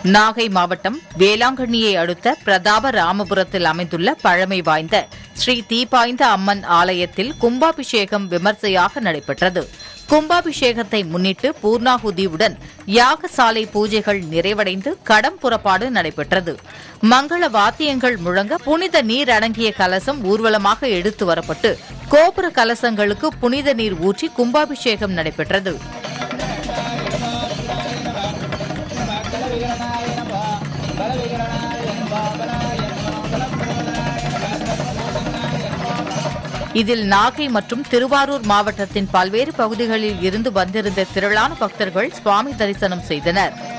நாகை மாவட்டம் வேளாங்கண்ணியை அடுத்த பிரதாப ராமபுரத்தில் அமைந்துள்ள பழமை வாய்ந்த ஸ்ரீ தீபாய்ந்த அம்மன் ஆலயத்தில் கும்பாபிஷேகம் விமர்சையாக நடைபெற்றது கும்பாபிஷேகத்தை முன்னிட்டு பூர்ணாகுதியுடன் யாகசாலை பூஜைகள் நிறைவடைந்து கடம் புறப்பாடு நடைபெற்றது மங்கள வாத்தியங்கள் முழங்க புனித நீர் அடங்கிய கலசம் ஊர்வலமாக எடுத்து வரப்பட்டு கோபுர கலசங்களுக்கு புனித நீர் ஊற்றி கும்பாபிஷேகம் நடைபெற்றது இதில் நாகை மற்றும் திருவாரூர் மாவட்டத்தின் பல்வேறு பகுதிகளில் இருந்து வந்திருந்த திரளான பக்தர்கள் சுவாமி தரிசனம் செய்தனர்